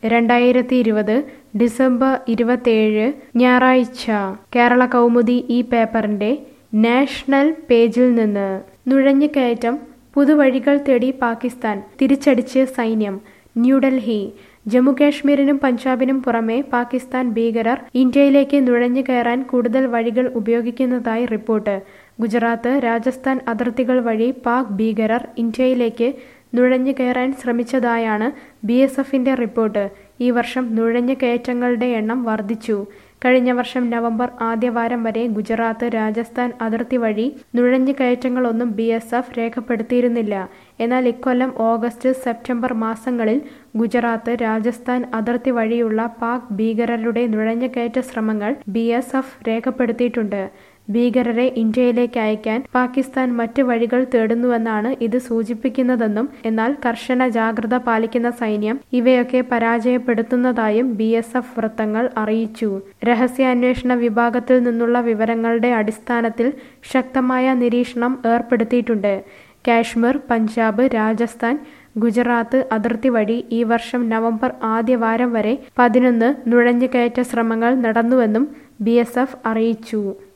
രണ്ടായിരത്തി ഇരുപത് ഡിസംബർ ഇരുപത്തേഴ് ഞായറാഴ്ച കേരള കൗമുദി ഈ പേപ്പറിന്റെ നാഷണൽ പേജിൽ നിന്ന് നുഴഞ്ഞുകയറ്റം പുതുവഴികൾ തേടി പാകിസ്ഥാൻ തിരിച്ചടിച്ച് സൈന്യം ന്യൂഡൽഹി ജമ്മുകാശ്മീരിനും പഞ്ചാബിനും പുറമെ പാകിസ്ഥാൻ ഭീകരർ ഇന്ത്യയിലേക്ക് നുഴഞ്ഞു കയറാൻ കൂടുതൽ വഴികൾ ഉപയോഗിക്കുന്നതായി റിപ്പോർട്ട് ഗുജറാത്ത് രാജസ്ഥാൻ അതിർത്തികൾ വഴി പാക് ഭീകരർ ഇന്ത്യയിലേക്ക് നുഴഞ്ഞു കയറാൻ ശ്രമിച്ചതായാണ് ബി എസ് എഫിന്റെ റിപ്പോർട്ട് ഈ വർഷം നുഴഞ്ഞു കയറ്റങ്ങളുടെ എണ്ണം വർദ്ധിച്ചു കഴിഞ്ഞ വർഷം നവംബർ ആദ്യവാരം വരെ ഗുജറാത്ത് രാജസ്ഥാൻ അതിർത്തി വഴി നുഴഞ്ഞു കയറ്റങ്ങളൊന്നും ബി എസ് എഫ് രേഖപ്പെടുത്തിയിരുന്നില്ല എന്നാൽ ഇക്കൊല്ലം ഓഗസ്റ്റ് സെപ്റ്റംബർ മാസങ്ങളിൽ ഗുജറാത്ത് രാജസ്ഥാൻ അതിർത്തി വഴിയുള്ള പാക് ഭീകരരുടെ നുഴഞ്ഞുകയറ്റ ശ്രമങ്ങൾ ബി എസ് എഫ് രേഖപ്പെടുത്തിയിട്ടുണ്ട് ഭീകരരെ ഇന്ത്യയിലേക്ക് അയക്കാൻ പാകിസ്ഥാൻ മറ്റ് വഴികൾ തേടുന്നുവെന്നാണ് ഇത് സൂചിപ്പിക്കുന്നതെന്നും എന്നാൽ കർശന ജാഗ്രത പാലിക്കുന്ന സൈന്യം ഇവയൊക്കെ പരാജയപ്പെടുത്തുന്നതായും ബി എസ് എഫ് വൃത്തങ്ങൾ അറിയിച്ചു രഹസ്യാന്വേഷണ വിഭാഗത്തിൽ നിന്നുള്ള വിവരങ്ങളുടെ അടിസ്ഥാനത്തിൽ ശക്തമായ നിരീക്ഷണം ഏർപ്പെടുത്തിയിട്ടുണ്ട് കാശ്മീർ പഞ്ചാബ് രാജസ്ഥാൻ ഗുജറാത്ത് അതിർത്തി വഴി ഈ വർഷം നവംബർ ആദ്യവാരം വരെ പതിനൊന്ന് നുഴഞ്ഞുകയറ്റ ശ്രമങ്ങൾ നടന്നുവെന്നും ബി അറിയിച്ചു